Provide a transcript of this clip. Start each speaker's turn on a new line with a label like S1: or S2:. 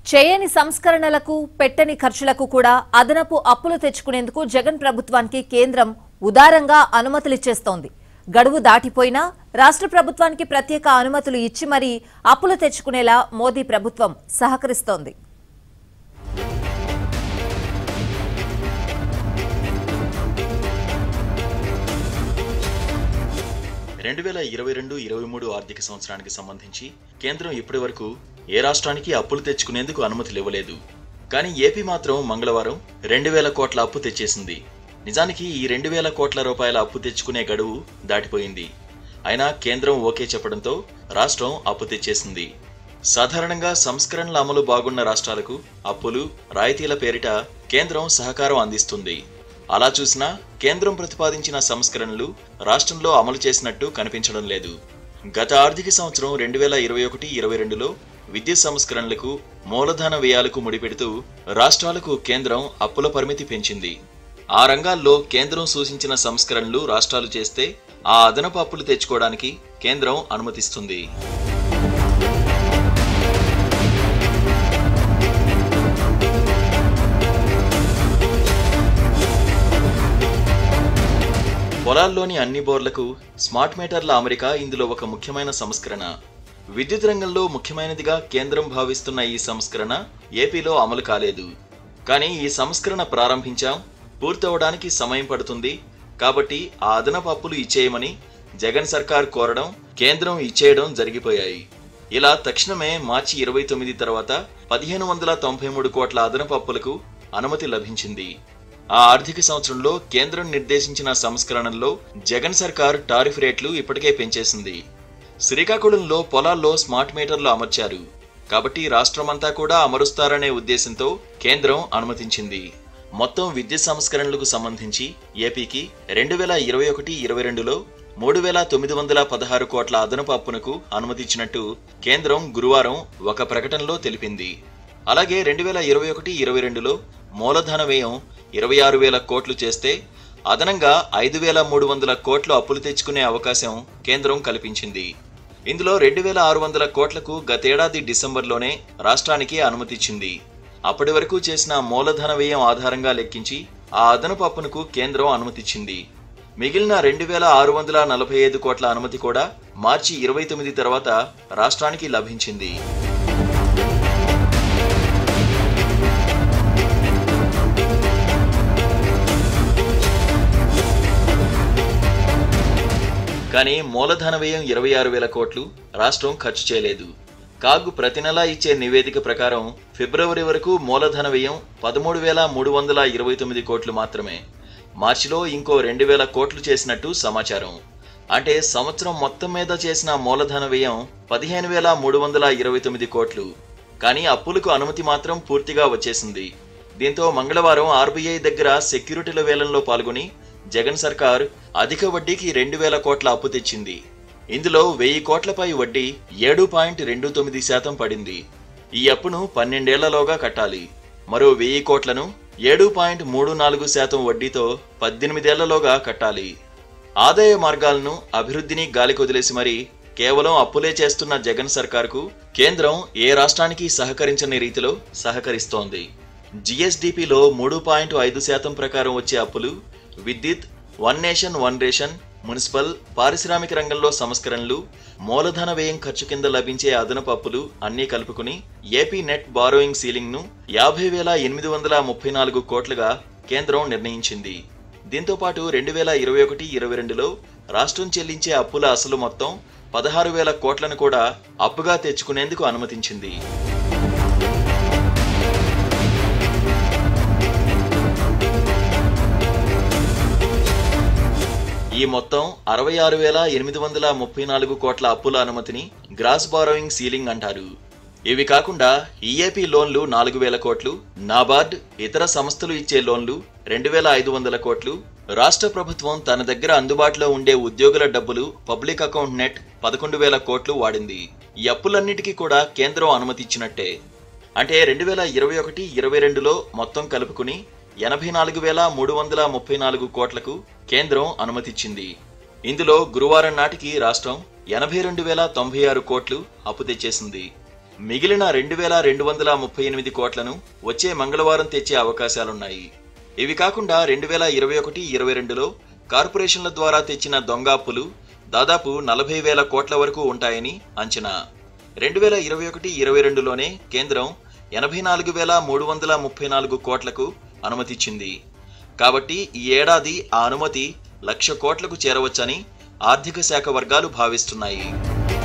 S1: చేయని సంస్కరణలకు పెట్టని ఖర్చులకు కూడా అదనపు అప్పులు తెచ్చుకునేందుకు జగన్ ప్రభుత్వానికి కేంద్రం ఉదారంగా అనుమతులిచ్చేస్తోంది గడువు దాటిపోయినా రాష్ట్ర ప్రభుత్వానికి ప్రత్యేక అనుమతులు ఇచ్చి మరీ అప్పులు తెచ్చుకునేలా మోదీ ప్రభుత్వం సహకరిస్తోంది
S2: రెండు వేల ఇరవై రెండు ఇరవై మూడు ఆర్థిక సంవత్సరానికి సంబంధించి కేంద్రం ఇప్పటి వరకు ఏ రాష్ట్రానికి అప్పులు తెచ్చుకునేందుకు అనుమతులు ఇవ్వలేదు కానీ ఏపీ మాత్రం మంగళవారం రెండు వేల కోట్ల అప్పు తెచ్చేసింది నిజానికి ఈ రెండు వేల కోట్ల రూపాయల అప్పు తెచ్చుకునే గడువు దాటిపోయింది అయినా కేంద్రం ఓకే చెప్పడంతో రాష్ట్రం అప్పు తెచ్చేసింది సాధారణంగా సంస్కరణల అమలు బాగున్న రాష్ట్రాలకు అప్పులు రాయితీల పేరిట కేంద్రం సహకారం అందిస్తుంది అలా చూసినా కేంద్రం ప్రతిపాదించిన సంస్కరణలు రాష్ట్రంలో అమలు చేసినట్టు కనిపించడం లేదు గత ఆర్థిక సంవత్సరం రెండు వేల ఇరవై ఒకటి ఇరవై రెండులో విద్యుత్ సంస్కరణలకు మూలధన వ్యయాలకు ముడిపెడుతూ రాష్ట్రాలకు కేంద్రం అప్పుల పరిమితి పెంచింది ఆ రంగాల్లో కేంద్రం సూచించిన సంస్కరణలు రాష్ట్రాలు చేస్తే ఆ అదనపు అప్పులు తెచ్చుకోవడానికి కేంద్రం అనుమతిస్తుంది పొలాల్లోని అన్ని బోర్లకు స్మార్ట్ మీటర్ల అమరిక ఇందులో ఒక ముఖ్యమైన సంస్కరణ విద్యుత్ రంగంలో ముఖ్యమైనదిగా కేంద్రం భావిస్తున్న ఈ సంస్కరణ ఏపీలో అమలు కాలేదు కానీ ఈ సంస్కరణ ప్రారంభించాం పూర్తవడానికి సమయం పడుతుంది కాబట్టి ఆ అదనపు అప్పులు ఇచ్చేయమని జగన్ సర్కార్ కోరడం కేంద్రం ఇచ్చేయడం జరిగిపోయాయి ఇలా తక్షణమే మార్చి ఇరవై తొమ్మిది తర్వాత పదిహేను వందల తొంభై మూడు కోట్ల అదనపు అప్పులకు అనుమతి లభించింది ఆ ఆర్థిక సంవత్సరంలో కేంద్రం నిర్దేశించిన సంస్కరణల్లో జగన్ సర్కార్ టారిఫ్ రేట్లు ఇప్పటికే పెంచేసింది శ్రీకాకుళంలో పొలాల్లో స్మార్ట్ మీటర్లు అమర్చారు కాబట్టి రాష్ట్రమంతా కూడా అమరుస్తారనే ఉద్దేశంతో కేంద్రం అనుమతించింది మొత్తం విద్యుత్ సంస్కరణలకు సంబంధించి ఏపీకి రెండు వేల ఇరవై ఒకటి ఇరవై రెండులో మూడు వేల తొమ్మిది వందల పదహారు కోట్ల అదనపు అప్పునకు అనుమతించినట్టు కేంద్రం గురువారం ఒక ప్రకటనలో తెలిపింది అలాగే రెండు వేల ఇరవై ఒకటి ఇరవై రెండులో మూలధన వ్యయం ఇరవై ఆరు వేల కోట్లు చేస్తే అదనంగా ఐదు వేల మూడు వందల కోట్లు అప్పులు తెచ్చుకునే అవకాశం కేంద్రం కల్పించింది ఇందులో రెండు వేల ఆరు వందల కోట్లకు గతేడాది డిసెంబర్లోనే రాష్ట్రానికి అనుమతిచ్చింది అప్పటి వరకు చేసిన మూలధన వ్యయం ఆధారంగా లెక్కించి ఆ అదనపు అప్పునకు కేంద్రం అనుమతిచ్చింది మిగిలిన రెండు వేల ఆరు వందల నలభై ఐదు కోట్ల అనుమతి కూడా మార్చి ఇరవై తొమ్మిది తర్వాత రాష్ట్రానికి లభించింది కానీ మూలధన వ్యయం ఇరవై ఆరు వేల కోట్లు రాష్ట్రం ఖర్చు చేయలేదు కాగు ప్రతి నెలా ఇచ్చే నివేదిక ప్రకారం ఫిబ్రవరి వరకు మూలధన వ్యయం పదమూడు వేల మూడు వందల ఇరవై తొమ్మిది కోట్లు మాత్రమే మార్చిలో ఇంకో రెండు వేల కోట్లు చేసినట్టు సమాచారం అంటే సంవత్సరం మొత్తం మీద చేసిన మూలధన వ్యయం పదిహేను వేల మూడు వందల ఇరవై తొమ్మిది కోట్లు కానీ అప్పులకు అనుమతి మాత్రం పూర్తిగా వచ్చేసింది దీంతో మంగళవారం ఆర్బీఐ దగ్గర సెక్యూరిటీల వేలంలో పాల్గొని జగన్ సర్కార్ అధిక వడ్డీకి రెండు వేల కోట్ల అప్పు తెచ్చింది ఇందులో వెయ్యి కోట్లపై వడ్డీ ఏడు పాయింట్ రెండు తొమ్మిది శాతం పడింది ఈ అప్పును పన్నెండేళ్లలోగా కట్టాలి మరో వెయ్యి కోట్లను ఏడు పాయింట్ మూడు నాలుగు శాతం వడ్డీతో పద్దెనిమిదేళ్లలోగా కట్టాలి ఆదాయ మార్గాలను అభివృద్ధిని గాలికొదిలేసి మరీ కేవలం అప్పులే చేస్తున్న జగన్ సర్కార్కు కేంద్రం ఏ రాష్ట్రానికి సహకరించని రీతిలో సహకరిస్తోంది జిఎస్డిపిలో మూడు పాయింట్ ఐదు శాతం ప్రకారం వచ్చే అప్పులు విద్యుత్ one nation one ration municipal పారిశ్రామిక రంగంలో సంస్కరణలు మూలధన వ్యయం ఖర్చు కింద లభించే అదనపు అప్పులు అన్నీ కలుపుకుని ఏపీ నెట్ బారోయింగ్ సీలింగ్ ను యాభై వేల ఎనిమిది వందల ముప్పై నాలుగు కోట్లుగా కేంద్రం నిర్ణయించింది దీంతో పాటు రెండు వేల ఇరవై ఒకటి ఇరవై రెండులో రాష్ట్రం చెల్లించే అప్పుల అసలు మొత్తం పదహారు వేల కోట్లను కూడా అప్పుగా తెచ్చుకునేందుకు అనుమతించింది ఈ మొత్తం అరవై ఆరు వేల ఎనిమిది వందల ముప్పై నాలుగు కోట్ల అప్పుల అనుమతిని గ్రాస్ బారోయింగ్ సీలింగ్ అంటారు ఇవి కాకుండా ఈఏపీ లోన్లు నాలుగు వేల కోట్లు నాబార్డ్ ఇతర సంస్థలు ఇచ్చే లోన్లు రెండు వేల ఐదు వందల కోట్లు రాష్ట్ర ప్రభుత్వం తన దగ్గర అందుబాటులో ఉండే ఉద్యోగుల డబ్బులు పబ్లిక్ అకౌంట్ నెట్ పదకొండు వేల కోట్లు వాడింది ఈ అప్పులన్నిటికీ కూడా కేంద్రం అనుమతిచ్చినట్టే అంటే రెండు వేల ఇరవై ఒకటి ఇరవై రెండులో మొత్తం కలుపుకుని ఎనభై నాలుగు వేల మూడు వందల ముప్పై నాలుగు కోట్లకు కేంద్రం అనుమతిచ్చింది ఇందులో గురువారం నాటికి రాష్ట్రం ఎనభై రెండు వేల తొంభై ఆరు కోట్లు అప్పు తెచ్చేసింది మిగిలిన రెండు వేల రెండు వందల ముప్పై ఎనిమిది కోట్లను వచ్చే మంగళవారం తెచ్చే అవకాశాలున్నాయి ఇవి కాకుండా రెండు వేల ఇరవై ఒకటి ఇరవై రెండులో కార్పొరేషన్ల ద్వారా తెచ్చిన దొంగ అప్పులు దాదాపు నలభై వేల కోట్ల వరకు ఉంటాయని అంచనా రెండు వేల ఇరవై ఒకటి ఇరవై రెండులోనే కేంద్రం ఎనభై నాలుగు వేల మూడు వందల ముప్పై నాలుగు కోట్లకు అనుమతిచ్చింది కాబట్టి ఈ ఏడాది ఆ అనుమతి లక్ష కోట్లకు చేరవచ్చని ఆర్థిక శాఖ వర్గాలు భావిస్తున్నాయి